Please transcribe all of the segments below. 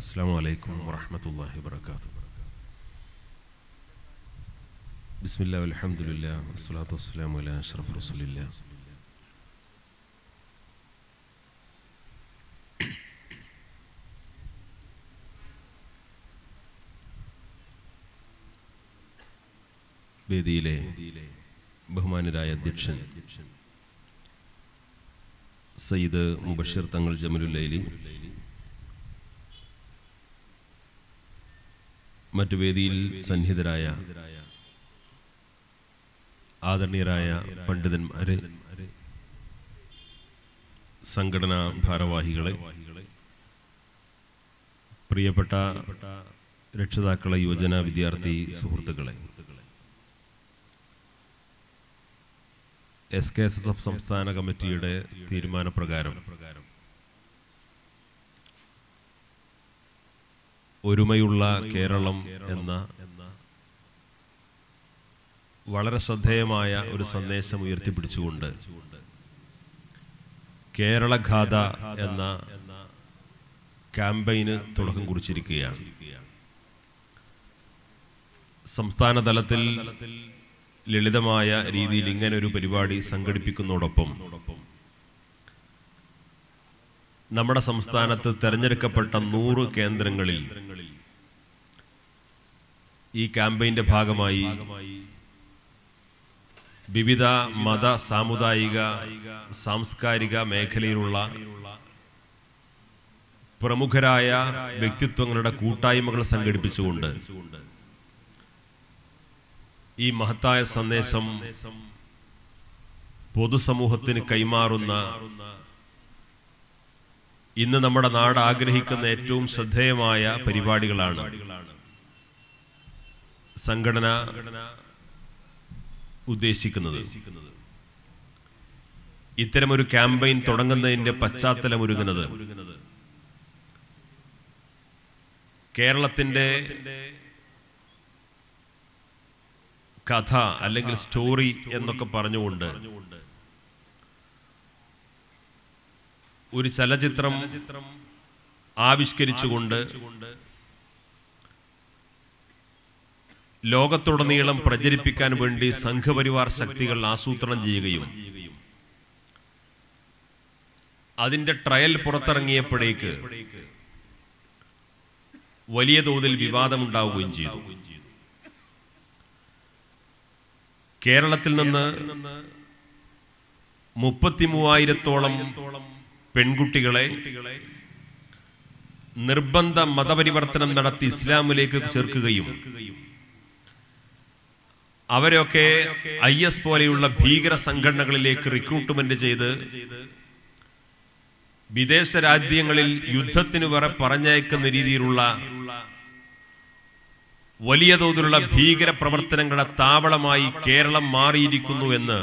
السلام عليكم ورحمة الله وبركاته بسم الله والحمد لله والصلاة والسلام على أشرف رسول الله വേദിയിലെ ബഹുമാനരായ അധ്യക്ഷൻ സയ്യിദ് മുബഷിർ തങ്ങൾ ജമലുല്ലൈലി മറ്റു വേദിയിൽ സന്നിഹിതരായ ആദരണീയരായ പണ്ഡിതന്മാര് സംഘടനാ ഭാരവാഹികളെ പ്രിയപ്പെട്ട രക്ഷിതാക്കളെ യുവജന വിദ്യാർത്ഥി സുഹൃത്തുക്കളെ S K S S F സംസ്ഥാന കമ്മിറ്റിയുടെ തീരുമാനപ്രകാരം ഒരുമയുള്ള കേരളം എന്ന വളരെ ശ്രദ്ധേയമായ ഒരു സന്ദേശം ഉയർത്തിപ്പിടിച്ചുകൊണ്ട് കേരളഗാഥ എന്ന ക്യാമ്പയിന് തുടക്കം കുറിച്ചിരിക്കുകയാണ് സംസ്ഥാന തലത്തിൽ ലളിതമായ രീതിയിൽ ഇങ്ങനെ ഒരു പരിപാടി സംഘടിപ്പിക്കുന്നതോടൊപ്പം നമ്മുടെ സംസ്ഥാനത്ത് തെരഞ്ഞെടുക്കപ്പെട്ട നൂറ് കേന്ദ്രങ്ങളിൽ ഈ ക്യാമ്പയിന്റെ ഭാഗമായി വിവിധ മത സാമുദായിക സാംസ്കാരിക മേഖലയിലുള്ള പ്രമുഖരായ വ്യക്തിത്വങ്ങളുടെ കൂട്ടായ്മകൾ സംഘടിപ്പിച്ചുകൊണ്ട് ഈ മഹത്തായ സന്ദേശം പൊതുസമൂഹത്തിന് കൈമാറുന്ന ഇന്ന് നമ്മുടെ നാട് ആഗ്രഹിക്കുന്ന ഏറ്റവും ശ്രദ്ധേയമായ പരിപാടികളാണ് സംഘടന ഉദ്ദേശിക്കുന്നത് ഇത്തരമൊരു ക്യാമ്പയിൻ തുടങ്ങുന്നതിന്റെ പശ്ചാത്തലം ഒരുങ്ങുന്നത് കേരളത്തിന്റെ കഥ അല്ലെങ്കിൽ സ്റ്റോറി എന്നൊക്കെ പറഞ്ഞുകൊണ്ട് ഒരു ചലച്ചിത്രം ആവിഷ്കരിച്ചുകൊണ്ട് ലോകത്തുടനീളം പ്രചരിപ്പിക്കാൻ വേണ്ടി സംഘപരിവാർ ശക്തികൾ ആസൂത്രണം ചെയ്യുകയും അതിന്റെ ട്രയൽ പുറത്തിറങ്ങിയപ്പോഴേക്ക് വലിയ തോതിൽ വിവാദമുണ്ടാവുകയും ചെയ്തു കേരളത്തിൽ നിന്ന് മുപ്പത്തി മൂവായിരത്തോളം പെൺകുട്ടികളെ നിർബന്ധ മതപരിവർത്തനം നടത്തി ഇസ്ലാമിലേക്ക് ചേർക്കുകയും അവരെയൊക്കെ ഐ എസ് പോലെയുള്ള ഭീകര സംഘടനകളിലേക്ക് റിക്രൂട്ട്മെന്റ് ചെയ്ത് വിദേശ രാജ്യങ്ങളിൽ യുദ്ധത്തിന് വരെ പറഞ്ഞയക്കുന്ന രീതിയിലുള്ള വലിയ തോതിലുള്ള ഭീകര പ്രവർത്തനങ്ങളുടെ താവളമായി കേരളം മാറിയിരിക്കുന്നു എന്ന്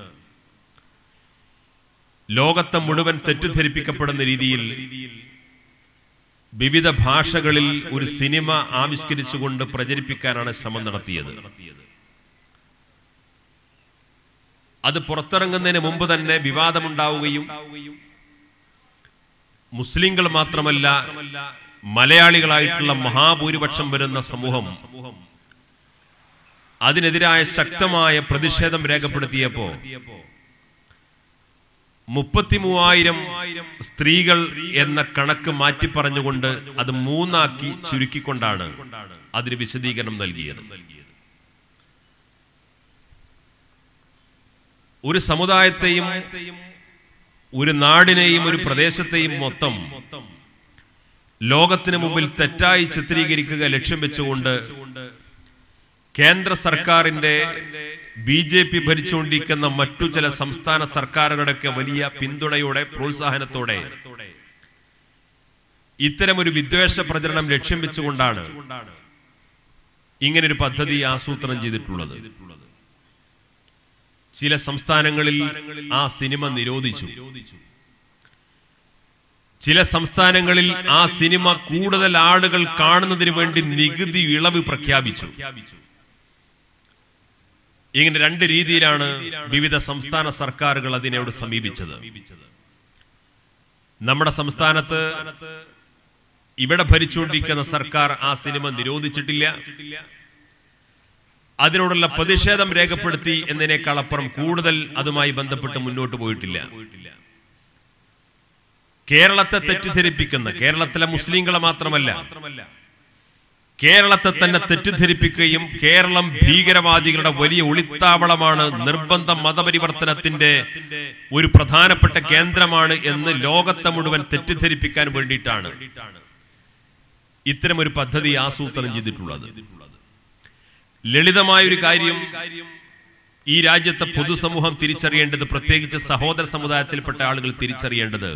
ലോകത്തെ മുഴുവൻ തെറ്റിദ്ധരിപ്പിക്കപ്പെടുന്ന രീതിയിൽ വിവിധ ഭാഷകളിൽ ഒരു സിനിമ ആവിഷ്കരിച്ചുകൊണ്ട് പ്രചരിപ്പിക്കാനാണ് ശ്രമം നടത്തിയത് അത് പുറത്തിറങ്ങുന്നതിന് മുമ്പ് തന്നെ വിവാദമുണ്ടാവുകയും മുസ്ലിങ്ങൾ മാത്രമല്ല മലയാളികളായിട്ടുള്ള മഹാഭൂരിപക്ഷം വരുന്ന സമൂഹം അതിനെതിരായ ശക്തമായ പ്രതിഷേധം രേഖപ്പെടുത്തിയപ്പോ മുപ്പത്തി മൂവായിരം സ്ത്രീകൾ എന്ന കണക്ക് മാറ്റി പറഞ്ഞുകൊണ്ട് അത് മൂന്നാക്കി ചുരുക്കിക്കൊണ്ടാണ് അതിന് വിശദീകരണം നൽകിയത് ഒരു സമുദായത്തെയും ഒരു നാടിനെയും ഒരു പ്രദേശത്തെയും മൊത്തം ലോകത്തിന് മുമ്പിൽ തെറ്റായി ചിത്രീകരിക്കുക ലക്ഷ്യം വെച്ചുകൊണ്ട് കേന്ദ്ര സർക്കാരിന്റെ ബി ജെ പി ഭരിച്ചുകൊണ്ടിരിക്കുന്ന മറ്റു ചില സംസ്ഥാന സർക്കാരുകളുടെയൊക്കെ വലിയ പിന്തുണയോടെ പ്രോത്സാഹനത്തോടെ ഇത്തരമൊരു വിദ്വേഷ പ്രചരണം ലക്ഷ്യം വെച്ചുകൊണ്ടാണ് ഇങ്ങനൊരു പദ്ധതി ആസൂത്രണം ചെയ്തിട്ടുള്ളത് ചില സംസ്ഥാനങ്ങളിൽ ആ സിനിമ നിരോധിച്ചു ചില സംസ്ഥാനങ്ങളിൽ ആ സിനിമ കൂടുതൽ ആളുകൾ കാണുന്നതിന് വേണ്ടി നികുതി ഇളവ് പ്രഖ്യാപിച്ചു ഇങ്ങനെ രണ്ട് രീതിയിലാണ് വിവിധ സംസ്ഥാന സർക്കാരുകൾ അതിനോട് സമീപിച്ചത് നമ്മുടെ സംസ്ഥാനത്ത് ഇവിടെ ഭരിച്ചുകൊണ്ടിരിക്കുന്ന സർക്കാർ ആ സിനിമ നിരോധിച്ചിട്ടില്ല അതിനോടുള്ള പ്രതിഷേധം രേഖപ്പെടുത്തി എന്നതിനേക്കാൾ അപ്പുറം കൂടുതൽ അതുമായി ബന്ധപ്പെട്ട് മുന്നോട്ട് പോയിട്ടില്ല കേരളത്തെ തെറ്റിദ്ധരിപ്പിക്കുന്ന കേരളത്തിലെ മുസ്ലിങ്ങളെ മാത്രമല്ല കേരളത്തെ തന്നെ തെറ്റിദ്ധരിപ്പിക്കുകയും കേരളം ഭീകരവാദികളുടെ വലിയ ഒളിത്താവളമാണ് നിർബന്ധ മതപരിവർത്തനത്തിന്റെ ഒരു പ്രധാനപ്പെട്ട കേന്ദ്രമാണ് എന്ന് ലോകത്തെ മുഴുവൻ തെറ്റിദ്ധരിപ്പിക്കാൻ വേണ്ടിയിട്ടാണ് ഇത്തരം ഒരു പദ്ധതി ആസൂത്രണം ചെയ്തിട്ടുള്ളത് ലളിതമായ ഒരു കാര്യം ഈ രാജ്യത്തെ പൊതുസമൂഹം തിരിച്ചറിയേണ്ടത് പ്രത്യേകിച്ച് സഹോദര സമുദായത്തിൽപ്പെട്ട ആളുകൾ തിരിച്ചറിയേണ്ടത്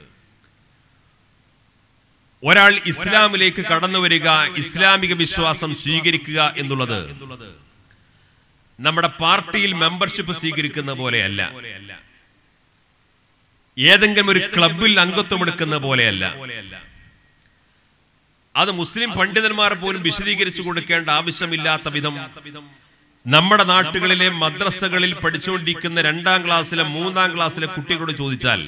ഒരാൾ ഇസ്ലാമിലേക്ക് കടന്നു വരിക ഇസ്ലാമിക വിശ്വാസം സ്വീകരിക്കുക എന്നുള്ളത് നമ്മുടെ പാർട്ടിയിൽ മെമ്പർഷിപ്പ് സ്വീകരിക്കുന്ന പോലെയല്ല ഏതെങ്കിലും ഒരു ക്ലബിൽ അംഗത്വം എടുക്കുന്ന പോലെയല്ല അത് മുസ്ലിം പണ്ഡിതന്മാർ പോലും വിശദീകരിച്ചു കൊടുക്കേണ്ട ആവശ്യമില്ലാത്ത വിധം നമ്മുടെ നാട്ടുകളിലെ മദ്രസകളിൽ പഠിച്ചുകൊണ്ടിരിക്കുന്ന രണ്ടാം ക്ലാസ്സിലെ മൂന്നാം ക്ലാസ്സിലെ കുട്ടികളോട് ചോദിച്ചാൽ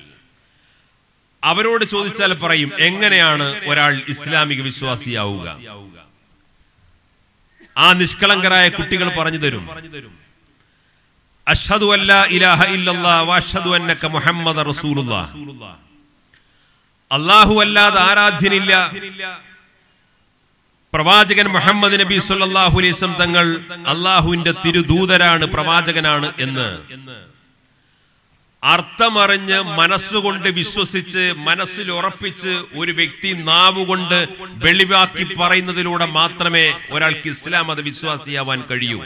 അവരോട് ചോദിച്ചാൽ പറയും എങ്ങനെയാണ് ഒരാൾ ഇസ്ലാമിക വിശ്വാസിയാവുക ആ നിഷ്കളങ്കരായ കുട്ടികൾ പറഞ്ഞു തരും അഷ്ഹദു അല്ലാ ഇലാഹ ഇല്ലല്ലാഹ് വഅഷ്ഹദു അന്നക മുഹമ്മദ റസൂലുള്ളാഹ് അല്ലാഹു അല്ലാതെ ആരാധ്യനില്ല പ്രവാചകൻ മുഹമ്മദ് നബി സല്ലല്ലാഹു അലൈഹി വസല്ലം തങ്ങൾ അള്ളാഹുവിന്റെ തിരുദൂതരാണ് പ്രവാചകനാണ് എന്ന് അർത്ഥമറിഞ്ഞ് മനസ്സുകൊണ്ട് വിശ്വസിച്ച് മനസ്സിൽ ഉറപ്പിച്ച് ഒരു വ്യക്തി നാവുകൊണ്ട് വെളിവാക്കി പറയുന്നതിലൂടെ മാത്രമേ ഒരാൾക്ക് ഇസ്ലാം അത് വിശ്വാസിയാവാൻ കഴിയൂ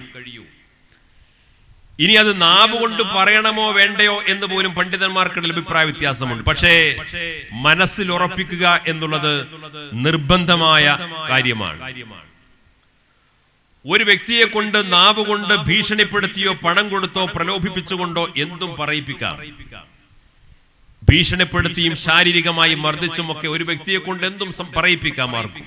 ഇനി അത് നാവ് കൊണ്ട് പറയണമോ വേണ്ടയോ എന്ന് പോലും പണ്ഡിതന്മാർക്കിടയിൽ അഭിപ്രായ വ്യത്യാസമുണ്ട് പക്ഷേ മനസ്സിൽ ഉറപ്പിക്കുക എന്നുള്ളത് നിർബന്ധമായ കാര്യമാണ് ഒരു വ്യക്തിയെ കൊണ്ട് നാവ് കൊണ്ട് ഭീഷണിപ്പെടുത്തിയോ പണം കൊടുത്തോ പ്രലോഭിപ്പിച്ചുകൊണ്ടോ എന്തും പറയിപ്പിക്കാം ഭീഷണിപ്പെടുത്തിയും ശാരീരികമായി മർദ്ദിച്ചും ഒക്കെ ഒരു വ്യക്തിയെ കൊണ്ട് എന്തും സം- പറയിപ്പിക്കാം ആർക്കും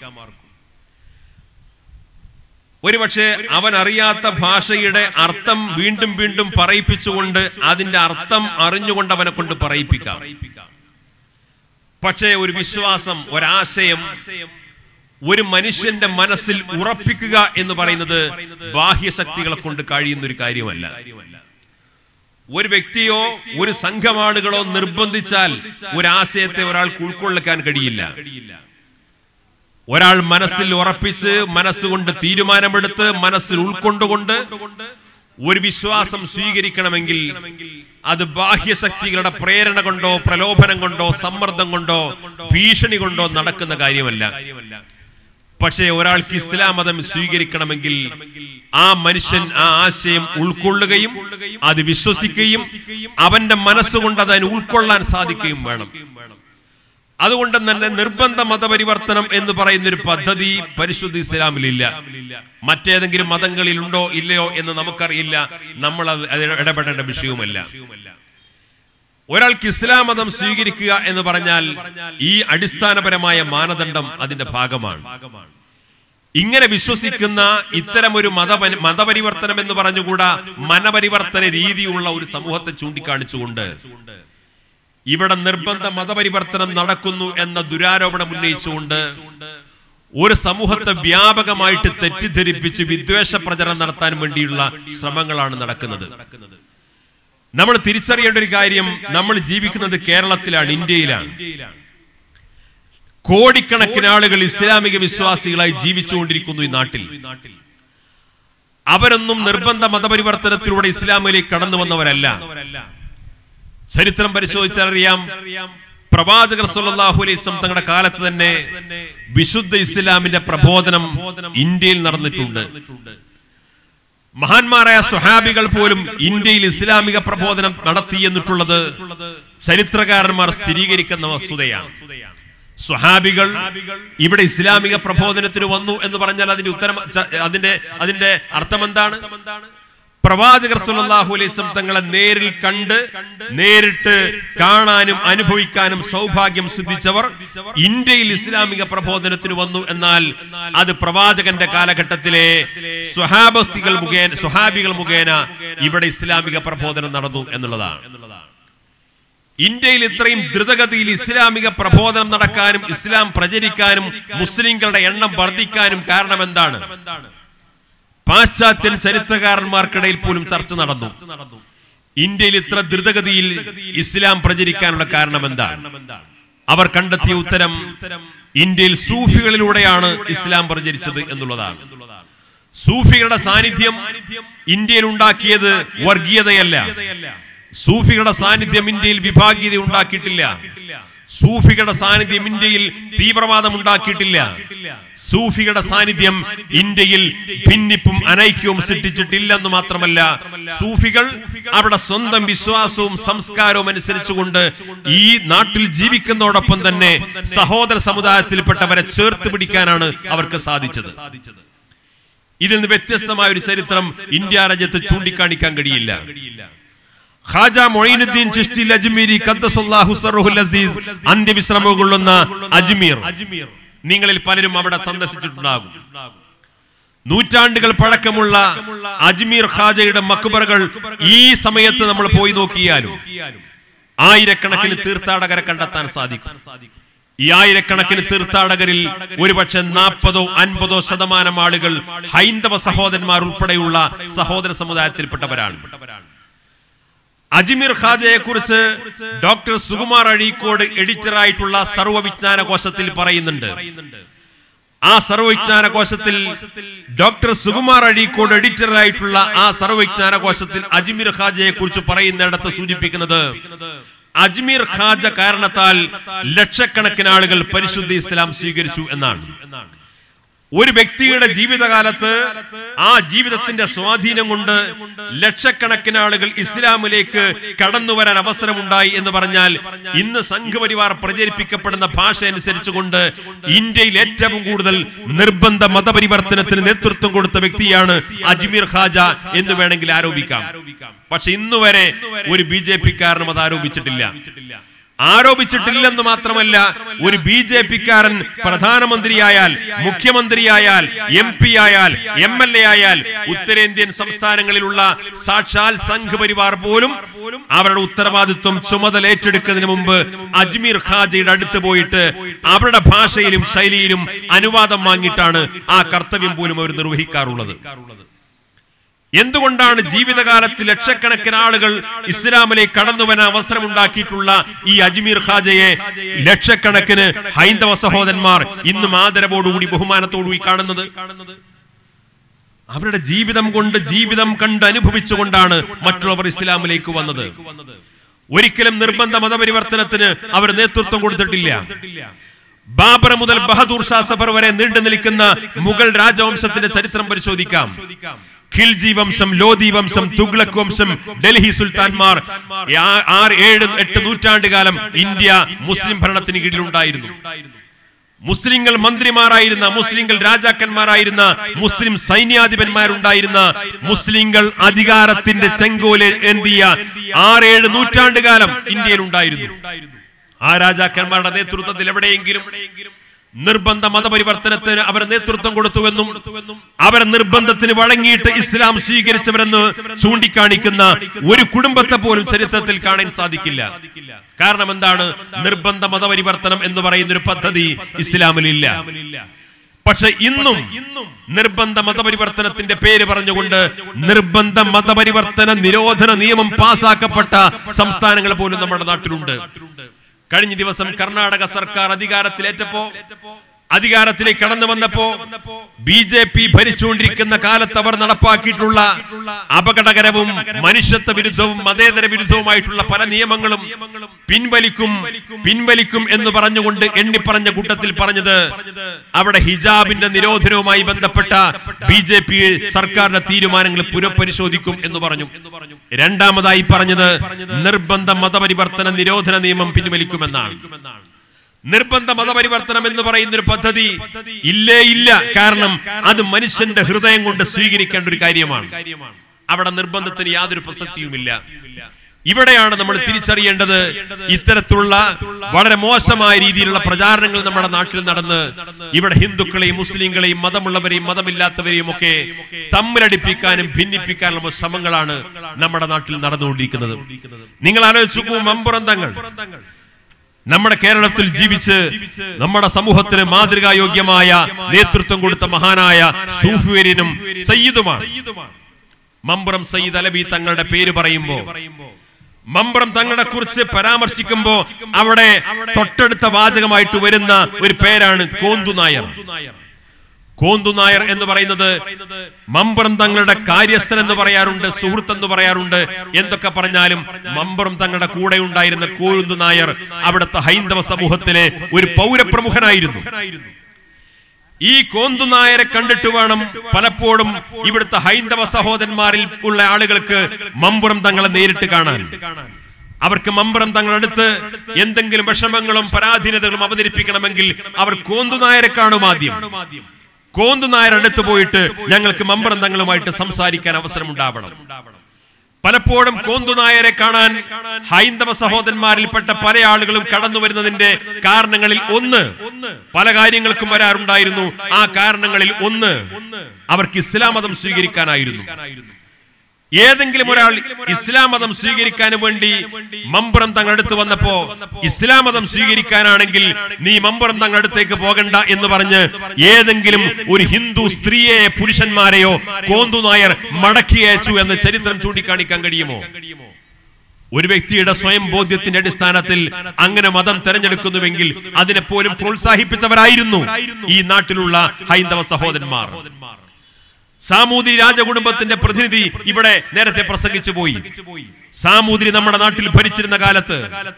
ഒരുപക്ഷെ അവൻ അറിയാത്ത ഭാഷയുടെ അർത്ഥം വീണ്ടും വീണ്ടും പറയിപ്പിച്ചുകൊണ്ട് അതിന്റെ അർത്ഥം അറിഞ്ഞുകൊണ്ട് അവനെ കൊണ്ട് പറയിപ്പിക്കാം പക്ഷേ ഒരു വിശ്വാസം ഒരാശയം ഒരു മനുഷ്യന്റെ മനസ്സിൽ ഉറപ്പിക്കുക എന്ന് പറയുന്നത് ബാഹ്യശക്തികളെ കൊണ്ട് കഴിയുന്ന ഒരു കാര്യമല്ല ഒരു വ്യക്തിയോ ഒരു സംഘമാളുകളോ നിർബന്ധിച്ചാൽ ഒരു ആശയത്തെ ഒരാൾക്ക് ഉൾക്കൊള്ളിക്കാൻ കഴിയില്ല ഒരാൾ മനസ്സിൽ ഉറപ്പിച്ച് മനസ്സുകൊണ്ട് തീരുമാനമെടുത്ത് മനസ്സിൽ ഉൾക്കൊണ്ടുകൊണ്ട് ഒരു വിശ്വാസം സ്വീകരിക്കണമെങ്കിൽ അത് ബാഹ്യശക്തികളുടെ പ്രേരണ കൊണ്ടോ പ്രലോഭനം കൊണ്ടോ സമ്മർദ്ദം കൊണ്ടോ ഭീഷണി കൊണ്ടോ നടക്കുന്ന കാര്യമല്ല പക്ഷേ ഒരാൾക്ക് ഇസ്ലാം മതം സ്വീകരിക്കണമെങ്കിൽ ആ മനുഷ്യൻ ആ ആശയം ഉൾക്കൊള്ളുകയും അത് വിശ്വസിക്കുകയും അവന്റെ മനസ്സുകൊണ്ട് അത് അതിന് ഉൾക്കൊള്ളാൻ സാധിക്കുകയും വേണം അതുകൊണ്ട് തന്നെ നിർബന്ധ മതപരിവർത്തനം എന്ന് പറയുന്ന ഒരു പദ്ധതി പരിശുദ്ധ ഇസ്ലാമിലില്ല മറ്റേതെങ്കിലും മതങ്ങളിൽ ഉണ്ടോ ഇല്ലയോ എന്ന് നമുക്കറിയില്ല നമ്മൾ അത് അതിൽ ഇടപെടേണ്ട വിഷയവുമല്ല ഒരാൾക്ക് ഇസ്ലാം മതം സ്വീകരിക്കുക എന്ന് പറഞ്ഞാൽ ഈ അടിസ്ഥാനപരമായ മാനദണ്ഡം അതിന്റെ ഭാഗമാണ് ഇങ്ങനെ വിശ്വസിക്കുന്ന ഇത്തരം ഒരു മത മതപരിവർത്തനം എന്ന് പറഞ്ഞുകൂടാ മനപരിവർത്തന രീതിയുള്ള ഒരു സമൂഹത്തെ ചൂണ്ടിക്കാണിച്ചുകൊണ്ട് ഇവിടെ നിർബന്ധ മതപരിവർത്തനം നടക്കുന്നു എന്ന ദുരാരോപണം ഉന്നയിച്ചുകൊണ്ട് ഒരു സമൂഹത്തെ വ്യാപകമായിട്ട് തെറ്റിദ്ധരിപ്പിച്ച് വിദ്വേഷ പ്രചരണം നടത്താൻ വേണ്ടിയുള്ള ശ്രമങ്ങളാണ് നടക്കുന്നത് നമ്മൾ തിരിച്ചറിയേണ്ട ഒരു കാര്യം നമ്മൾ ജീവിക്കുന്നത് കേരളത്തിലാണ് ഇന്ത്യയിലാണ് കോടിക്കണക്കിന് ആളുകൾ ഇസ്ലാമിക വിശ്വാസികളായി ജീവിച്ചുകൊണ്ടിരിക്കുന്നു ഈ നാട്ടിൽ അവരൊന്നും നിർബന്ധ മതപരിവർത്തനത്തിലൂടെ ഇസ്ലാമിലേക്ക് കടന്നു വന്നവരല്ല ചരിത്രം പരിശോധിച്ചാൽ അറിയാം പ്രവാചകർ സല്ലല്ലാഹു അലൈഹി വസല്ലം തങ്ങളുടെ കാലത്ത് തന്നെ വിശുദ്ധ ഇസ്ലാമിന്റെ പ്രബോധനം ഇന്ത്യയിൽ നടന്നിട്ടുണ്ട് മഹാന്മാരായ സുഹാബികൾ പോലും ഇന്ത്യയിൽ ഇസ്ലാമിക പ്രബോധനം നടത്തി എന്നിട്ടുള്ളത് ചരിത്രകാരന്മാർ സ്ഥിരീകരിക്കുന്ന വസ്തുതയാണ് സുഹാബികൾ ഇവിടെ ഇസ്ലാമിക പ്രബോധനത്തിന് വന്നു എന്ന് പറഞ്ഞാൽ അതിന്റെ ഉത്തരം ച- അതിന്റെ അതിന്റെ അർത്ഥം എന്താണ് പ്രവാചകർ സല്ലല്ലാഹു അലൈഹി വസല്ലം തങ്ങളെ നേരിൽ കണ്ട് നേരിട്ട് കാണാനും അനുഭവിക്കാനും സൗഭാഗ്യം സിദ്ധിച്ചവർ ഇന്ത്യയിൽ ഇസ്ലാമിക പ്രബോധനത്തിന് വന്നു എന്നാൽ അത് പ്രവാചകന്റെ കാലഘട്ടത്തിലെ സ്വഹാബസ്തികൾ മുഖേന സ്വഹാബികൾ മുഖേന ഇവിടെ ഇസ്ലാമിക പ്രബോധനം നടന്നു എന്നുള്ളതാണ് ഇന്ത്യയിൽ ഇത്രയും ദ്രുതഗതിയിൽ ഇസ്ലാമിക പ്രബോധനം നടക്കാനും ഇസ്ലാം പ്രചരിക്കാനും മുസ്ലിങ്ങളുടെ എണ്ണം വർദ്ധിക്കാനും കാരണം എന്താണ് പാശ്ചാത്യൻ ചരിത്രകാരന്മാർക്കിടയിൽ പോലും ചർച്ച നടന്നു ഇന്ത്യയിൽ ഇത്ര ദ്രുതഗതിയിൽ ഇസ്ലാം പ്രചരിക്കാനുള്ള കാരണം എന്താണ് അവർ കണ്ടെത്തിയ ഉത്തരം ഇന്ത്യയിൽ സൂഫികളിലൂടെയാണ് ഇസ്ലാം പ്രചരിച്ചത് എന്നുള്ളതാണ് സൂഫികളുടെ സാന്നിധ്യം ഇന്ത്യയിൽ ഉണ്ടാക്കിയത് വർഗീയതയല്ല സൂഫികളുടെ സാന്നിധ്യം ഇന്ത്യയിൽ വിഭാഗീയത ഉണ്ടാക്കിയിട്ടില്ല സൂഫികളുടെ സാന്നിധ്യം ഇന്ത്യയിൽ തീവ്രവാദം ഉണ്ടാക്കിയിട്ടില്ല സൂഫികളുടെ സാന്നിധ്യം ഇന്ത്യയിൽ ഭിന്നിപ്പും അനൈക്യവും സൃഷ്ടിച്ചിട്ടില്ലെന്ന് മാത്രമല്ല സൂഫികൾ അവരുടെ സ്വന്തം വിശ്വാസവും സംസ്കാരവും അനുസരിച്ചുകൊണ്ട് ഈ നാട്ടിൽ ജീവിക്കുന്നതോടൊപ്പം തന്നെ സഹോദര സമുദായത്തിൽപ്പെട്ടവരെ ചേർത്ത് പിടിക്കാനാണ് അവർക്ക് സാധിച്ചത് ഇതിൽ നിന്ന് വ്യത്യസ്തമായ ഒരു ചരിത്രം ഇന്ത്യ രാജ്യത്ത് ചൂണ്ടിക്കാണിക്കാൻ കഴിയില്ല ഖാജ മൊയ്നുദ്ദീൻ ചിഷ്തി അജ്മീരി ഖദ്ദസുല്ലാഹു സർറുൽ അസീസ് അന്ത്യവിശ്രമം കൊള്ളുന്ന അജ്മീർ നിങ്ങളിൽ പലരും അവിടെ സന്ദർശിച്ചിട്ടുണ്ടാകും നൂറ്റാണ്ടുകൾ പഴക്കമുള്ള അജ്മീർ ഖാജയുടെ മക്ബറുകൾ ഈ സമയത്ത് നമ്മൾ പോയി നോക്കിയാലും ആയിരക്കണക്കിന് തീർത്ഥാടകരെ കണ്ടെത്താൻ സാധിക്കും ഈ ആയിരക്കണക്കിന് തീർത്ഥാടകരിൽ ഒരുപക്ഷെ നാൽപ്പതോ അൻപതോ ശതമാനം ആളുകൾ ഹൈന്ദവ സഹോദരന്മാർ ഉൾപ്പെടെയുള്ള സഹോദര സമുദായത്തിൽപ്പെട്ടവരാണ് അജ്മീർ ഖാജയെ കുറിച്ച് ഡോക്ടർ സുകുമാർ അഴീക്കോട് എഡിറ്ററായിട്ടുള്ള സർവവിജ്ഞാന കോശത്തിൽ പറയുന്നുണ്ട് ആ സർവവിജ്ഞാന കോശത്തിൽ ഡോക്ടർ സുകുമാർ അഴീക്കോട് എഡിറ്ററായിട്ടുള്ള ആ സർവവിജ്ഞാന കോശത്തിൽ അജ്മീർ ഖാജയെ കുറിച്ച് പറയുന്നിടത്ത് സൂചിപ്പിക്കുന്നത് അജ്മീർ ഖാജ കാരണത്താൽ ലക്ഷക്കണക്കിന് ആളുകൾ പരിശുദ്ധ ഇസ്ലാം സ്വീകരിച്ചു എന്നാണ് ഒരു വ്യക്തിയുടെ ജീവിതകാലത്ത് ആ ജീവിതത്തിന്റെ സ്വാധീനം കൊണ്ട് ലക്ഷക്കണക്കിന് ആളുകൾ ഇസ്ലാമിലേക്ക് കടന്നു വരാൻ അവസരമുണ്ടായി എന്ന് പറഞ്ഞാൽ ഇന്ന് സംഘപരിവാർ പ്രചരിപ്പിക്കപ്പെടുന്ന ഭാഷ അനുസരിച്ചുകൊണ്ട് ഇന്ത്യയിൽ ഏറ്റവും കൂടുതൽ നിർബന്ധ മതപരിവർത്തനത്തിന് നേതൃത്വം കൊടുത്ത വ്യക്തിയാണ് അജ്മീർ ഖാജ എന്ന് വേണമെങ്കിൽ ആരോപിക്കാം പക്ഷെ ഇന്നുവരെ ഒരു ബി ജെ പിക്കാരനും അത് ആരോപിച്ചിട്ടില്ല ആരോപിച്ചിട്ടില്ലെന്ന് മാത്രമല്ല ഒരു ബി ജെ പിക്കാരൻ പ്രധാനമന്ത്രിയായാൽ മുഖ്യമന്ത്രിയായാൽ എം പി ആയാൽ എം എൽ എ ആയാൽ ഉത്തരേന്ത്യൻ സംസ്ഥാനങ്ങളിലുള്ള സാക്ഷാൽ സംഘപരിവാർ പോലും അവരുടെ ഉത്തരവാദിത്വം ചുമതല ഏറ്റെടുക്കുന്നതിന് മുമ്പ് അജ്മീർ ഖാജയുടെ അടുത്ത് പോയിട്ട് അവരുടെ ഭാഷയിലും ശൈലിയിലും അനുവാദം വാങ്ങിയിട്ടാണ് ആ കർത്തവ്യം പോലും അവർ നിർവഹിക്കാറുള്ളത് എന്തുകൊണ്ടാണ് ജീവിതകാലത്ത് ലക്ഷക്കണക്കിന് ആളുകൾ ഇസ്ലാമിലേക്ക് കടന്നു വരാൻ അവസരമുണ്ടാക്കിയിട്ടുള്ള ഈ അജ്മീർ ഖാജയെ ലക്ഷക്കണക്കിന് ഹൈന്ദവ സഹോദരന്മാർ ഇന്നും ആദരവോടുകൂടി ബഹുമാനത്തോടുകൂടി കാണുന്നത് അവരുടെ ജീവിതം കൊണ്ട് ജീവിതം കണ്ട് അനുഭവിച്ചുകൊണ്ടാണ് മറ്റുള്ളവർ ഇസ്ലാമിലേക്ക് വന്നത് ഒരിക്കലും നിർബന്ധ മതപരിവർത്തനത്തിന് അവർ നേതൃത്വം കൊടുത്തിട്ടില്ല ബാബർ മുതൽ ബഹദൂർ ഷാ സഫർ വരെ നീണ്ടു നിൽക്കുന്ന മുഗൾ രാജവംശത്തിന്റെ ചരിത്രം പരിശോധിക്കാം ഖിൽജി വംശം ലോധി വംശം തുഗ്ലക് വംശം ഡൽഹി സുൽത്താൻമാർ ആ- ആറ് ഏഴ് എട്ട് നൂറ്റാണ്ട് കാലം ഇന്ത്യ മുസ്ലിം ഭരണത്തിന് കീഴിലുണ്ടായിരുന്നു മുസ്ലിങ്ങൾ മന്ത്രിമാരായിരുന്ന മുസ്ലിങ്ങൾ രാജാക്കന്മാരായിരുന്ന മുസ്ലിം സൈന്യാധിപന്മാരുണ്ടായിരുന്ന മുസ്ലിങ്ങൾ അധികാരത്തിന്റെ ചെങ്കോല് എന്തിയ ആറേഴ് നൂറ്റാണ്ട് കാലം ഇന്ത്യയിൽ ഉണ്ടായിരുന്നു ആ രാജാക്കന്മാരുടെ നേതൃത്വത്തിൽ എവിടെയെങ്കിലും നിർബന്ധ മതപരിവർത്തനത്തിന് അവർ നേതൃത്വം കൊടുത്തുവെന്നും അവർ നിർബന്ധത്തിന് വഴങ്ങിയിട്ട് ഇസ്ലാം സ്വീകരിച്ചവരെന്ന് ചൂണ്ടിക്കാണിക്കുന്ന ഒരു കുടുംബത്തെ പോലും ചരിത്രത്തിൽ കാണാൻ സാധിക്കില്ല കാരണം എന്താണ് നിർബന്ധ മതപരിവർത്തനം എന്ന് പറയുന്ന ഒരു പദ്ധതി ഇസ്ലാമിലില്ല പക്ഷെ ഇന്നും നിർബന്ധ മതപരിവർത്തനത്തിന്റെ പേര് പറഞ്ഞുകൊണ്ട് നിർബന്ധ മതപരിവർത്തന നിരോധന നിയമം പാസാക്കപ്പെട്ട സംസ്ഥാനങ്ങൾ പോലും നമ്മുടെ നാട്ടിലുണ്ട് കഴിഞ്ഞ ദിവസം കർണാടക സർക്കാർ അധികാരത്തിലേറ്റപ്പോ അധികാരത്തിലേക്ക് കടന്നു വന്നപ്പോ ബി ജെ പി ഭരിച്ചുകൊണ്ടിരിക്കുന്ന കാലത്ത് അവർ നടപ്പാക്കിയിട്ടുള്ള അപകടകരവും മനുഷ്യത്വ വിരുദ്ധവും മതേതര വിരുദ്ധവുമായിട്ടുള്ള പല നിയമങ്ങളും പിൻവലിക്കും പിൻവലിക്കും എന്ന് പറഞ്ഞുകൊണ്ട് എണ്ണിപ്പറഞ്ഞ കൂട്ടത്തിൽ പറഞ്ഞത് അവിടെ ഹിജാബിന്റെ നിരോധനവുമായി ബന്ധപ്പെട്ട ബി ജെ പി സർക്കാരിന്റെ തീരുമാനങ്ങൾ പുനഃപരിശോധിക്കും എന്ന് പറഞ്ഞു രണ്ടാമതായി പറഞ്ഞത് നിർബന്ധ മതപരിവർത്തന നിരോധന നിയമം പിൻവലിക്കുമെന്നാണ് നിർബന്ധ മതപരിവർത്തനം എന്ന് പറയുന്ന ഒരു പദ്ധതി ഇല്ലേ ഇല്ല കാരണം അത് മനുഷ്യന്റെ ഹൃദയം കൊണ്ട് സ്വീകരിക്കേണ്ട ഒരു കാര്യമാണ് അവിടെ നിർബന്ധത്തിന് യാതൊരു പ്രസക്തിയുമില്ല ഇവിടെയാണ് നമ്മൾ തിരിച്ചറിയേണ്ടത് ഇത്തരത്തിലുള്ള വളരെ മോശമായ രീതിയിലുള്ള പ്രചാരണങ്ങൾ നമ്മുടെ നാട്ടിൽ നടന്ന് ഇവിടെ ഹിന്ദുക്കളെയും മുസ്ലിങ്ങളെയും മതമുള്ളവരെയും മതമില്ലാത്തവരെയും ഒക്കെ തമ്മിലടിപ്പിക്കാനും ഭിന്നിപ്പിക്കാനുള്ള ശ്രമങ്ങളാണ് നമ്മുടെ നാട്ടിൽ നടന്നുകൊണ്ടിരിക്കുന്നത് നിങ്ങൾ ആലോചിച്ചു മമ്പുറന്തങ്ങൾ നമ്മുടെ കേരളത്തിൽ ജീവിച്ച് നമ്മുടെ സമൂഹത്തിന് മാതൃകായോഗ്യമായ നേതൃത്വം കൊടുത്ത മഹാനായ സൂഫിവര്യനും സയ്യിദുമാണ് മമ്പുറം സയ്യിദ് അലബി തങ്ങളുടെ പേര് പറയുമ്പോ മമ്പുറം തങ്ങളെ കുറിച്ച് പരാമർശിക്കുമ്പോ അവിടെ തൊട്ടടുത്ത വാചകമായിട്ട് വരുന്ന ഒരു പേരാണ് കോന്തു നായർ കോന്തു നായർ എന്ന് പറയുന്നത് മമ്പുറം തങ്ങളുടെ കാര്യസ്ഥൻ എന്ന് പറയാറുണ്ട് സുഹൃത്ത് എന്ന് പറയാറുണ്ട് എന്തൊക്കെ പറഞ്ഞാലും മമ്പുറം തങ്ങളുടെ കൂടെ ഉണ്ടായിരുന്ന കോന്തു നായർ അവിടുത്തെ ഹൈന്ദവ സമൂഹത്തിലെ ഒരു പൗരപ്രമുഖനായിരുന്നു ഈ കോന്തു നായരെ കണ്ടിട്ട് വേണം പലപ്പോഴും ഇവിടുത്തെ ഹൈന്ദവ സഹോദരന്മാരിൽ ഉള്ള ആളുകൾക്ക് മമ്പുറം തങ്ങളെ നേരിട്ട് കാണാൻ അവർക്ക് മമ്പുറം തങ്ങളടുത്ത് എന്തെങ്കിലും വിഷമങ്ങളും പരാധീനതകളും അവതരിപ്പിക്കണമെങ്കിൽ അവർ കോന്തു നായരെ കാണും ആദ്യം കോന്തു നായർ അടുത്ത് പോയിട്ട് ഞങ്ങൾക്ക് മമ്പുറം തങ്ങളുമായിട്ട് സംസാരിക്കാൻ അവസരം ഉണ്ടാവണം പലപ്പോഴും കോന്തു നായരെ കാണാൻ ഹൈന്ദവ സഹോദരന്മാരിൽപ്പെട്ട പല ആളുകളും കടന്നു വരുന്നതിന്റെ കാരണങ്ങളിൽ ഒന്ന് പല കാര്യങ്ങൾക്കും വരാറുണ്ടായിരുന്നു ആ കാരണങ്ങളിൽ ഒന്ന് അവർക്ക് ഇസ്ലാം മതം സ്വീകരിക്കാനായിരുന്നു ഏതെങ്കിലും ഒരാൾ ഇസ്ലാം മതം സ്വീകരിക്കാൻ വേണ്ടി മമ്പുറം തങ്ങളടുത്ത് വന്നപ്പോ ഇസ്ലാം മതം സ്വീകരിക്കാനാണെങ്കിൽ നീ മമ്പുറം തങ്ങളടുത്തേക്ക് പോകണ്ട എന്ന് പറഞ്ഞ് ഏതെങ്കിലും ഒരു ഹിന്ദു സ്ത്രീയെ പുരുഷന്മാരെയോ കോന്തു നായർ മടക്കി അയച്ചു എന്ന് ചരിത്രം ചൂണ്ടിക്കാണിക്കാൻ കഴിയുമോ ഒരു വ്യക്തിയുടെ സ്വയം ബോധ്യത്തിന്റെ അടിസ്ഥാനത്തിൽ അങ്ങനെ മതം തെരഞ്ഞെടുക്കുന്നുവെങ്കിൽ അതിനെ പോലും പ്രോത്സാഹിപ്പിച്ചവരായിരുന്നു ഈ നാട്ടിലുള്ള ഹൈന്ദവ സഹോദരന്മാർ സാമൂതിരി രാജകുടുംബത്തിന്റെ പ്രതിനിധി ഇവിടെ നേരത്തെ പ്രസംഗിച്ചു പോയി സാമൂതിരി നമ്മുടെ നാട്ടിൽ ഭരിച്ചിരുന്ന കാലത്ത്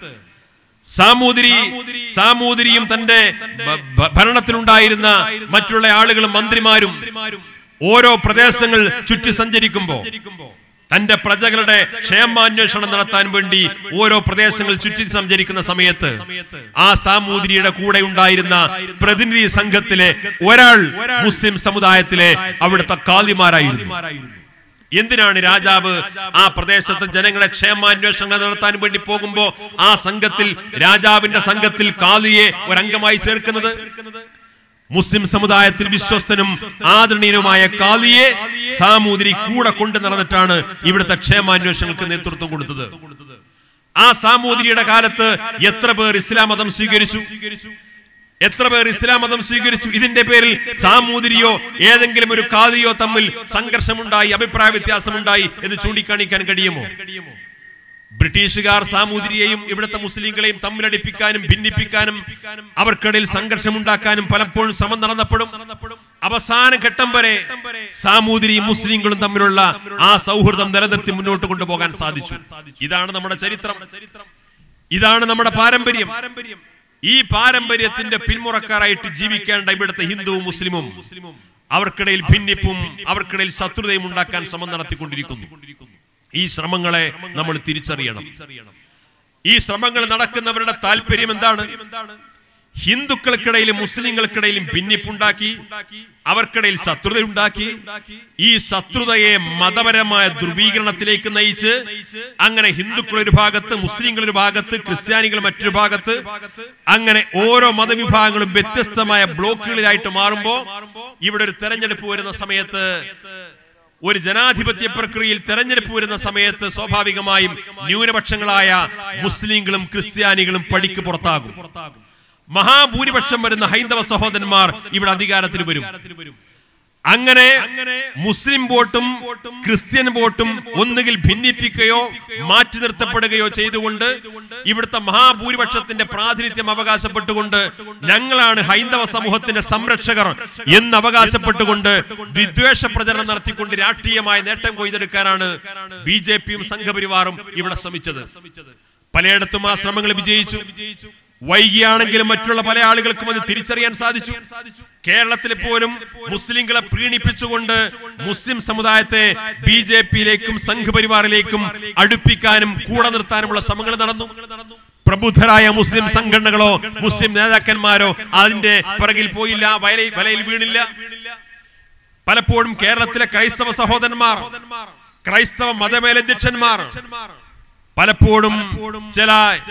സാമൂതിരി സാമൂതിരിയും തന്റെ ഭ- ഭ- ഭരണത്തിലുണ്ടായിരുന്ന മറ്റുള്ള ആളുകളും മന്ത്രിമാരും ഓരോ പ്രദേശങ്ങൾ ചുറ്റി സഞ്ചരിക്കുമ്പോ തന്റെ പ്രജകളുടെ ക്ഷേമാന്വേഷണം നടത്താൻ വേണ്ടി ഓരോ പ്രദേശങ്ങൾ ചുറ്റി സഞ്ചരിക്കുന്ന സമയത്ത് ആ സാമൂതിരിയുടെ കൂടെ ഉണ്ടായിരുന്ന പ്രതിനിധി സംഘത്തിലെ ഒരാൾ മുസ്ലിം സമുദായത്തിലെ അവിടുത്തെ കാലിമാരായിരുന്നു എന്തിനാണ് രാജാവ് ആ പ്രദേശത്തെ ജനങ്ങളെ ക്ഷേമാന്വേഷണം നടത്താൻ വേണ്ടി പോകുമ്പോ ആ സംഘത്തിൽ രാജാവിന്റെ സംഘത്തിൽ കാലിയെ ഒരംഗമായി ചേർക്കുന്നത് മുസ്ലിം സമുദായത്തിൽ വിശ്വസ്തനും ആദരണീയനുമായ കാലിയെ സാമൂതിരി കൂടെ കൊണ്ടു നടന്നിട്ടാണ് ഇവിടുത്തെ ക്ഷേമാന്വേഷണങ്ങൾക്ക് നേതൃത്വം കൊടുത്തത് ആ സാമൂതിരിയുടെ കാലത്ത് എത്ര പേർ ഇസ്ലാം മതം സ്വീകരിച്ചു എത്ര പേർ ഇസ്ലാം മതം സ്വീകരിച്ചു ഇതിന്റെ പേരിൽ സാമൂതിരിയോ ഏതെങ്കിലും ഒരു കാതിയോ തമ്മിൽ സംഘർഷമുണ്ടായി അഭിപ്രായ വ്യത്യാസമുണ്ടായി എന്ന് ചൂണ്ടിക്കാണിക്കാൻ കഴിയുമോ ബ്രിട്ടീഷുകാർ സാമൂതിരിയെയും ഇവിടുത്തെ മുസ്ലിങ്ങളെയും തമ്മിലടിപ്പിക്കാനും ഭിന്നിപ്പിക്കാനും അവർക്കിടയിൽ സംഘർഷമുണ്ടാക്കാനും പലപ്പോഴും ശ്രമം നടന്നപ്പെടും അവസാന ഘട്ടം വരെ സാമൂതിരിയും മുസ്ലിങ്ങളും തമ്മിലുള്ള ആ സൗഹൃദം നിലനിർത്തി മുന്നോട്ട് കൊണ്ടുപോകാൻ സാധിച്ചു ഇതാണ് നമ്മുടെ ചരിത്രം ഇതാണ് നമ്മുടെ പാരമ്പര്യം ഈ പാരമ്പര്യത്തിന്റെ പിന്മുറക്കാരായിട്ട് ജീവിക്കേണ്ട ഇവിടുത്തെ ഹിന്ദുവും മുസ്ലിമും അവർക്കിടയിൽ ഭിന്നിപ്പും അവർക്കിടയിൽ ശത്രുതയും ഉണ്ടാക്കാൻ ശ്രമം നടത്തിക്കൊണ്ടിരിക്കുന്നു ഈ ശ്രമങ്ങളെ നമ്മൾ തിരിച്ചറിയണം ഈ ശ്രമങ്ങൾ നടക്കുന്നവരുടെ താല്പര്യം എന്താണ് ഹിന്ദുക്കൾക്കിടയിലും മുസ്ലിങ്ങൾക്കിടയിലും ഭിന്നിപ്പുണ്ടാക്കി അവർക്കിടയിൽ ശത്രുത ഉണ്ടാക്കി ഈ ശത്രുതയെ മതപരമായ ധ്രുവീകരണത്തിലേക്ക് നയിച്ച് അങ്ങനെ ഹിന്ദുക്കൾ ഒരു ഭാഗത്ത് മുസ്ലിങ്ങൾ ഒരു ഭാഗത്ത് ക്രിസ്ത്യാനികൾ മറ്റൊരു ഭാഗത്ത് അങ്ങനെ ഓരോ മതവിഭാഗങ്ങളും വ്യത്യസ്തമായ ബ്ലോക്കുകളിലായിട്ട് മാറുമ്പോ ഇവിടെ ഒരു തെരഞ്ഞെടുപ്പ് വരുന്ന സമയത്ത് ഒരു ജനാധിപത്യ പ്രക്രിയയിൽ തെരഞ്ഞെടുപ്പ് വരുന്ന സമയത്ത് സ്വാഭാവികമായും ന്യൂനപക്ഷങ്ങളായ മുസ്ലിങ്ങളും ക്രിസ്ത്യാനികളും പടിക്ക് പുറത്താകും മഹാഭൂരിപക്ഷം വരുന്ന ഹൈന്ദവ സഹോദരന്മാർ ഇവിടെ അധികാരത്തിൽ വരും അങ്ങനെ മുസ്ലിം വോട്ടും ക്രിസ്ത്യൻ വോട്ടും ഒന്നുകിൽ ഭിന്നിപ്പിക്കുകയോ മാറ്റി നിർത്തപ്പെടുകയോ ചെയ്തുകൊണ്ട് ഇവിടുത്തെ മഹാഭൂരിപക്ഷത്തിന്റെ പ്രാതിനിധ്യം അവകാശപ്പെട്ടുകൊണ്ട് ഞങ്ങളാണ് ഹൈന്ദവ സമൂഹത്തിന്റെ സംരക്ഷകർ എന്ന് അവകാശപ്പെട്ടുകൊണ്ട് വിദ്വേഷ പ്രചരണം നടത്തിക്കൊണ്ട് രാഷ്ട്രീയമായ നേട്ടം കൊയ്തെടുക്കാനാണ് ബി ജെ പിയും സംഘപരിവാറും ഇവിടെ ശ്രമിച്ചത് പലയിടത്തും ആ ശ്രമങ്ങൾ വിജയിച്ചു വൈകിയാണെങ്കിലും മറ്റുള്ള പല ആളുകൾക്കും അത് തിരിച്ചറിയാൻ സാധിച്ചു കേരളത്തിൽ പോലും മുസ്ലിങ്ങളെ പ്രീണിപ്പിച്ചുകൊണ്ട് മുസ്ലിം സമുദായത്തെ ബി ജെ പിയിലേക്കും സംഘപരിവാറിലേക്കും അടുപ്പിക്കാനും കൂടെ നിർത്താനുമുള്ള ശ്രമങ്ങൾ നടന്നു പ്രബുദ്ധരായ മുസ്ലിം സംഘടനകളോ മുസ്ലിം നേതാക്കന്മാരോ അതിന്റെ പിറകിൽ പോയില്ല വലയിൽ വലയിൽ വീണില്ല പലപ്പോഴും കേരളത്തിലെ ക്രൈസ്തവ സഹോദരന്മാർ ക്രൈസ്തവ മതമേലധ്യക്ഷന്മാർ പലപ്പോഴും ചില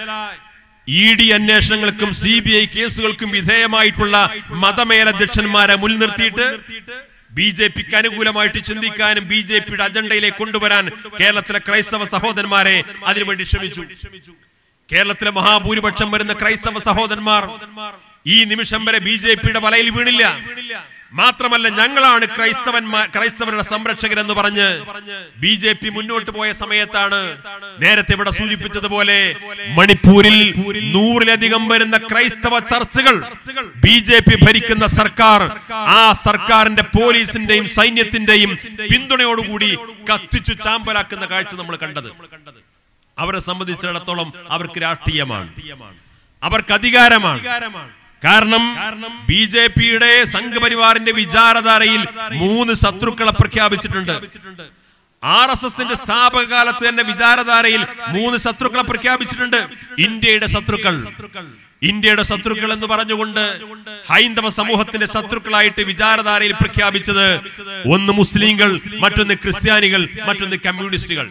ഇ ഡി അന്വേഷണങ്ങൾക്കും സി ബി ഐ കേസുകൾക്കും വിധേയമായിട്ടുള്ള മതമേലധ്യക്ഷന്മാരെ മുൻനിർത്തിയിട്ട് ബി ജെ പിക്ക് അനുകൂലമായിട്ട് ചിന്തിക്കാനും ബി ജെ പിയുടെ അജണ്ടയിലേക്ക് കൊണ്ടുവരാൻ കേരളത്തിലെ ക്രൈസ്തവ സഹോദരന്മാരെ അതിനുവേണ്ടി ശ്രമിച്ചു കേരളത്തിലെ മഹാഭൂരിപക്ഷം വരുന്ന ക്രൈസ്തവ സഹോദരന്മാർ ഈ നിമിഷം വരെ ബി ജെ പിയുടെ വലയിൽ വീണില്ല മാത്രമല്ല ഞങ്ങളാണ് ക്രൈസ്തവന്മാർ ക്രൈസ്തവരുടെ സംരക്ഷകരെന്ന് പറഞ്ഞ് ബി ജെ പി മുന്നോട്ട് പോയ സമയത്താണ് നേരത്തെ ഇവിടെ സൂചിപ്പിച്ചതുപോലെ മണിപ്പൂരിൽ നൂറിലധികം വരുന്ന ക്രൈസ്തവ ചർച്ചുകൾ ബി ജെ പി ഭരിക്കുന്ന സർക്കാർ ആ സർക്കാരിന്റെ പോലീസിന്റെയും സൈന്യത്തിന്റെയും പിന്തുണയോടുകൂടി കത്തിച്ചു ചാമ്പലാക്കുന്ന കാഴ്ച നമ്മൾ കണ്ടത് അവരെ സംബന്ധിച്ചിടത്തോളം അവർക്ക് രാഷ്ട്രീയമാണ് അവർക്ക് അധികാരമാണ് കാരണം ബി ജെ പിയുടെ സംഘപരിവാറിന്റെ വിചാരധാരയിൽ മൂന്ന് ശത്രുക്കളെ പ്രഖ്യാപിച്ചിട്ടുണ്ട് ആർ എസ് എസിന്റെ സ്ഥാപക കാലത്ത് തന്നെ വിചാരധാരയിൽ മൂന്ന് ശത്രുക്കളെ പ്രഖ്യാപിച്ചിട്ടുണ്ട് ഇന്ത്യയുടെ ശത്രുക്കൾ ഇന്ത്യയുടെ ശത്രുക്കൾ എന്ന് പറഞ്ഞുകൊണ്ട് ഹൈന്ദവ സമൂഹത്തിന്റെ ശത്രുക്കളായിട്ട് വിചാരധാരയിൽ പ്രഖ്യാപിച്ചത് ഒന്ന് മുസ്ലിങ്ങൾ മറ്റൊന്ന് ക്രിസ്ത്യാനികൾ മറ്റൊന്ന് കമ്മ്യൂണിസ്റ്റുകൾ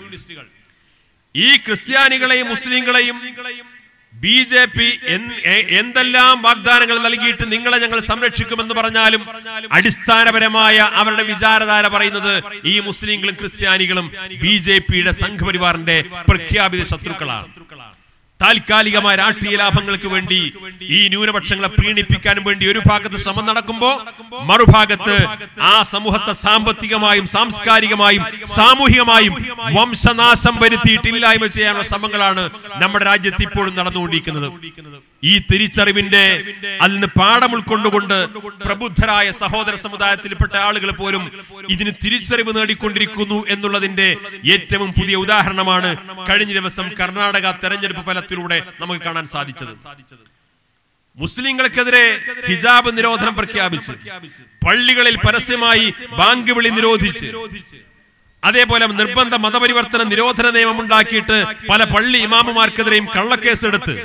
ഈ ക്രിസ്ത്യാനികളെയും മുസ്ലിങ്ങളെയും ബി ജെ പി എന്തെല്ലാം വാഗ്ദാനങ്ങൾ നൽകിയിട്ട് നിങ്ങളെ ഞങ്ങൾ സംരക്ഷിക്കുമെന്ന് പറഞ്ഞാലും അടിസ്ഥാനപരമായ അവരുടെ വിചാരധാര പറയുന്നത് ഈ മുസ്ലിങ്ങളും ക്രിസ്ത്യാനികളും ബി ജെ പിയുടെ സംഘപരിവാറിന്റെ പ്രഖ്യാപിത ശത്രുക്കളാണ് താൽക്കാലികമായ രാഷ്ട്രീയ ലാഭങ്ങൾക്ക് വേണ്ടി ഈ ന്യൂനപക്ഷങ്ങളെ പ്രീണിപ്പിക്കാനും വേണ്ടി ഒരു ഭാഗത്ത് ശ്രമം നടക്കുമ്പോ മറുഭാഗത്ത് ആ സമൂഹത്തെ സാമ്പത്തികമായും സാംസ്കാരികമായും സാമൂഹികമായും വംശനാശം വരുത്തിയിട്ടില്ലായ്മ ചെയ്യാനുള്ള ശ്രമങ്ങളാണ് നമ്മുടെ രാജ്യത്ത് ഇപ്പോഴും നടന്നുകൊണ്ടിരിക്കുന്നത് ഈ തിരിച്ചറിവിന്റെ അതിൽ നിന്ന് പാഠം ഉൾക്കൊണ്ടുകൊണ്ട് പ്രബുദ്ധരായ സഹോദര സമുദായത്തിൽപ്പെട്ട ആളുകൾ പോലും ഇതിന് തിരിച്ചറിവ് നേടിക്കൊണ്ടിരിക്കുന്നു എന്നുള്ളതിന്റെ ഏറ്റവും പുതിയ ഉദാഹരണമാണ് കഴിഞ്ഞ ദിവസം കർണാടക തെരഞ്ഞെടുപ്പ് ഫലത്തിലൂടെ നമുക്ക് കാണാൻ സാധിച്ചത് മുസ്ലിങ്ങൾക്കെതിരെ ഹിജാബ് നിരോധനം പ്രഖ്യാപിച്ച് പള്ളികളിൽ പരസ്യമായി ബാങ്ക് വിളി നിരോധിച്ച് അതേപോലെ നിർബന്ധ മതപരിവർത്തന നിരോധന നിയമം ഉണ്ടാക്കിയിട്ട് പല പള്ളി ഇമാമുമാർക്കെതിരെയും കള്ളക്കേസെടുത്ത്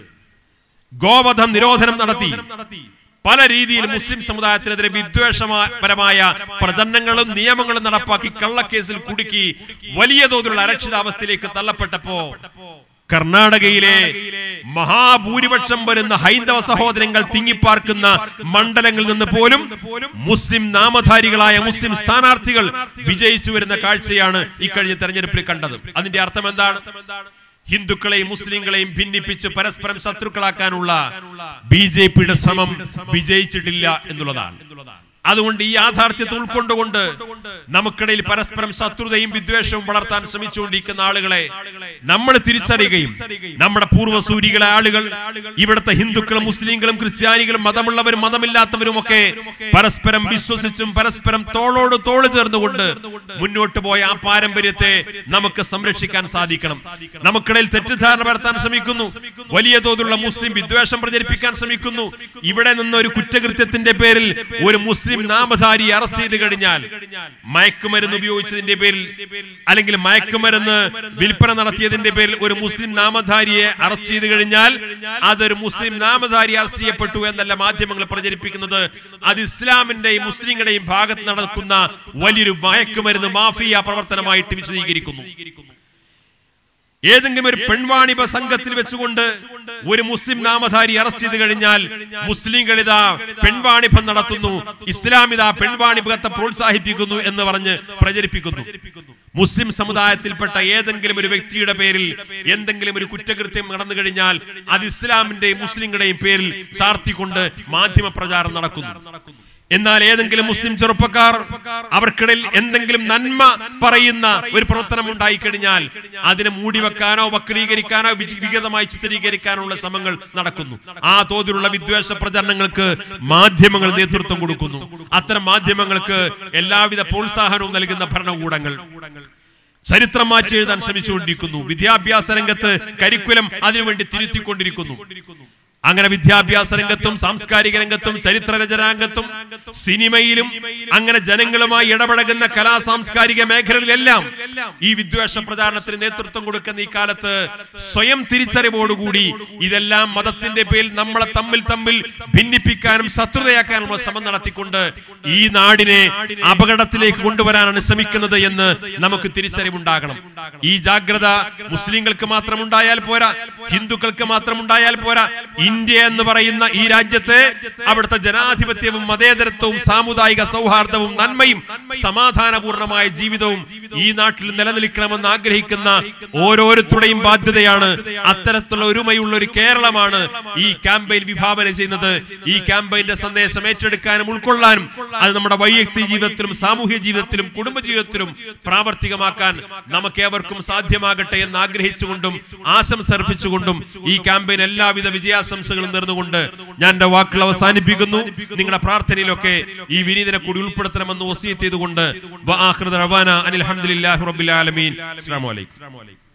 ഗോവധം നിരോധനം നടത്തി പല രീതിയിൽ മുസ്ലിം സമുദായത്തിനെതിരെ വിദ്വേഷപരമായ പ്രചരണങ്ങളും നിയമങ്ങളും നടപ്പാക്കി കള്ളക്കേസിൽ കുടുക്കി വലിയ തോതിലുള്ള അരക്ഷിതാവസ്ഥയിലേക്ക് തള്ളപ്പെട്ടപ്പോ കർണാടകയിലെ മഹാഭൂരിപക്ഷം വരുന്ന ഹൈന്ദവ സഹോദരങ്ങൾ തിങ്ങിപ്പാർക്കുന്ന മണ്ഡലങ്ങളിൽ നിന്ന് പോലും മുസ്ലിം നാമധാരികളായ മുസ്ലിം സ്ഥാനാർത്ഥികൾ വിജയിച്ചു വരുന്ന കാഴ്ചയാണ് ഇക്കഴിഞ്ഞ തെരഞ്ഞെടുപ്പിൽ കണ്ടത് അതിന്റെ അർത്ഥം എന്താണ് ഹിന്ദുക്കളെയും മുസ്ലിങ്ങളെയും ഭിന്നിപ്പിച്ച് പരസ്പരം ശത്രുക്കളാക്കാനുള്ള ബി ജെ പിയുടെ ശ്രമം വിജയിച്ചിട്ടില്ല എന്നുള്ളതാണ് അതുകൊണ്ട് ഈ യാഥാർത്ഥ്യത്തെ ഉൾക്കൊണ്ടുകൊണ്ട് നമുക്കിടയിൽ പരസ്പരം ശത്രുതയും വിദ്വേഷവും വളർത്താൻ ശ്രമിച്ചുകൊണ്ടിരിക്കുന്ന ആളുകളെ നമ്മൾ തിരിച്ചറിയുകയും നമ്മുടെ പൂർവ്വസൂരികളെ ആളുകൾ ഇവിടുത്തെ ഹിന്ദുക്കളും മുസ്ലിങ്ങളും ക്രിസ്ത്യാനികളും മതമുള്ളവരും മതമില്ലാത്തവരും ഒക്കെ പരസ്പരം വിശ്വസിച്ചും പരസ്പരം തോളോട് തോള് ചേർന്നുകൊണ്ട് മുന്നോട്ട് പോയ ആ പാരമ്പര്യത്തെ നമുക്ക് സംരക്ഷിക്കാൻ സാധിക്കണം നമുക്കിടയിൽ തെറ്റിദ്ധാരണ പരത്താൻ ശ്രമിക്കുന്നു വലിയ തോതിലുള്ള മുസ്ലിം വിദ്വേഷം പ്രചരിപ്പിക്കാൻ ശ്രമിക്കുന്നു ഇവിടെ നിന്ന് ഒരു കുറ്റകൃത്യത്തിന്റെ പേരിൽ ഒരു മുസ്ലിം നാമധാരിയെ അറസ്റ്റ് ചെയ്ത് കഴിഞ്ഞാൽ മയക്കുമരുന്ന് ഉപയോഗിച്ചതിന്റെ പേരിൽ അല്ലെങ്കിൽ മയക്കുമരുന്ന് വിൽപ്പന നടത്തിയതിന്റെ പേരിൽ ഒരു മുസ്ലിം നാമധാരിയെ അറസ്റ്റ് ചെയ്ത് കഴിഞ്ഞാൽ അതൊരു മുസ്ലിം നാമധാരി അറസ്റ്റ് ചെയ്യപ്പെട്ടു എന്നല്ല മാധ്യമങ്ങൾ പ്രചരിപ്പിക്കുന്നത് അത് ഇസ്ലാമിന്റെയും മുസ്ലിങ്ങളുടെയും ഭാഗത്ത് നടക്കുന്ന വലിയൊരു മയക്കുമരുന്ന് മാഫിയ പ്രവർത്തനമായിട്ട് വിശദീകരിക്കുന്നു ഏതെങ്കിലും ഒരു പെൺവാണിഭ സംഘത്തിൽ വെച്ചുകൊണ്ട് ഒരു മുസ്ലിം നാമധാരി അറസ്റ്റ് ചെയ്ത് കഴിഞ്ഞാൽ മുസ്ലിങ്ങൾ ഇതാ പെൺവാണിഭം നടത്തുന്നു ഇസ്ലാം ഇതാ പെൺവാണിഭത്തെ പ്രോത്സാഹിപ്പിക്കുന്നു എന്ന് പറഞ്ഞ് പ്രചരിപ്പിക്കുന്നു മുസ്ലിം സമുദായത്തിൽപ്പെട്ട ഏതെങ്കിലും ഒരു വ്യക്തിയുടെ പേരിൽ എന്തെങ്കിലും ഒരു കുറ്റകൃത്യം നടന്നു കഴിഞ്ഞാൽ അത് ഇസ്ലാമിന്റെയും മുസ്ലിങ്ങളുടെയും പേരിൽ ചാർത്തിക്കൊണ്ട് മാധ്യമ പ്രചാരം നടക്കുന്നു എന്നാൽ ഏതെങ്കിലും മുസ്ലിം ചെറുപ്പക്കാർ അവർക്കിടയിൽ എന്തെങ്കിലും നന്മ പറയുന്ന ഒരു പ്രവർത്തനം ഉണ്ടായിക്കഴിഞ്ഞാൽ അതിനെ മൂടിവെക്കാനോ വക്രീകരിക്കാനോ വികതമായി ചിത്രീകരിക്കാനുള്ള ശ്രമങ്ങൾ നടക്കുന്നു ആ തോതിലുള്ള വിദ്വേഷ പ്രചരണങ്ങൾക്ക് മാധ്യമങ്ങൾ നേതൃത്വം കൊടുക്കുന്നു അത്തരം മാധ്യമങ്ങൾക്ക് എല്ലാവിധ പ്രോത്സാഹനവും നൽകുന്ന ഭരണകൂടങ്ങൾ ചരിത്രം മാറ്റി എഴുതാൻ ശ്രമിച്ചുകൊണ്ടിരിക്കുന്നു വിദ്യാഭ്യാസ രംഗത്ത് കരിക്കുലം അതിനുവേണ്ടി തിരുത്തിക്കൊണ്ടിരിക്കുന്നു അങ്ങനെ വിദ്യാഭ്യാസ രംഗത്തും സാംസ്കാരിക രംഗത്തും ചരിത്ര രചനാരംഗത്തും സിനിമയിലും അങ്ങനെ ജനങ്ങളുമായി ഇടപഴകുന്ന കലാ സാംസ്കാരിക മേഖലകളിലെല്ലാം ഈ വിദ്വേഷ പ്രചാരണത്തിന് നേതൃത്വം കൊടുക്കുന്ന ഈ കാലത്ത് സ്വയം തിരിച്ചറിവോടുകൂടി ഇതെല്ലാം മതത്തിന്റെ പേരിൽ നമ്മളെ തമ്മിൽ തമ്മിൽ ഭിന്നിപ്പിക്കാനും ശത്രുതയാക്കാനുള്ള ശ്രമം നടത്തിക്കൊണ്ട് ഈ നാടിനെ അപകടത്തിലേക്ക് കൊണ്ടുവരാനാണ് ശ്രമിക്കുന്നത് എന്ന് നമുക്ക് തിരിച്ചറിവുണ്ടാകണം ഈ ജാഗ്രത മുസ്ലിങ്ങൾക്ക് മാത്രം ഉണ്ടായാൽ പോരാ ഹിന്ദുക്കൾക്ക് മാത്രം ഉണ്ടായാൽ പോരാ ഇന്ത്യ എന്ന് പറയുന്ന ഈ രാജ്യത്തെ അവിടുത്തെ ജനാധിപത്യവും മതേതരത്വവും സാമുദായിക സൗഹാർദ്ദവും നന്മയും സമാധാനപൂർണമായ ജീവിതവും ഈ നാട്ടിൽ നിലനിൽക്കണമെന്ന് ആഗ്രഹിക്കുന്ന ഓരോരുത്തരുടെയും ബാധ്യതയാണ് അത്തരത്തിലുള്ള ഒരുമയുള്ള ഒരു കേരളമാണ് ഈ ക്യാമ്പയിൻ വിഭാവന ചെയ്യുന്നത് ഈ ക്യാമ്പയിന്റെ സന്ദേശം ഏറ്റെടുക്കാനും ഉൾക്കൊള്ളാനും അത് നമ്മുടെ വൈയക്തിക ജീവിതത്തിലും സാമൂഹ്യ ജീവിതത്തിലും കുടുംബ ജീവിതത്തിലും പ്രാവർത്തികമാക്കാൻ നമുക്ക് ഏവർക്കും സാധ്യമാകട്ടെ എന്ന് ആഗ്രഹിച്ചുകൊണ്ടും ആശംസ അർപ്പിച്ചുകൊണ്ടും ഈ ക്യാമ്പയിൻ എല്ലാവിധ വിജയാശംസകളും നേർന്നുകൊണ്ട് ഞാൻ എന്റെ വാക്കുകൾ അവസാനിപ്പിക്കുന്നു നിങ്ങളുടെ പ്രാർത്ഥനയിലൊക്കെ ഈ വിനീതനെ കൂടി ഉൾപ്പെടുത്തണമെന്ന് വസീത്ത് ചെയ്തുകൊണ്ട് വആഖിറു ദഅവാന അനിൽ ഹംദുലില്ലാഹി റബ്ബിൽ ആലമീൻ അസ്സലാമു അലൈക്കും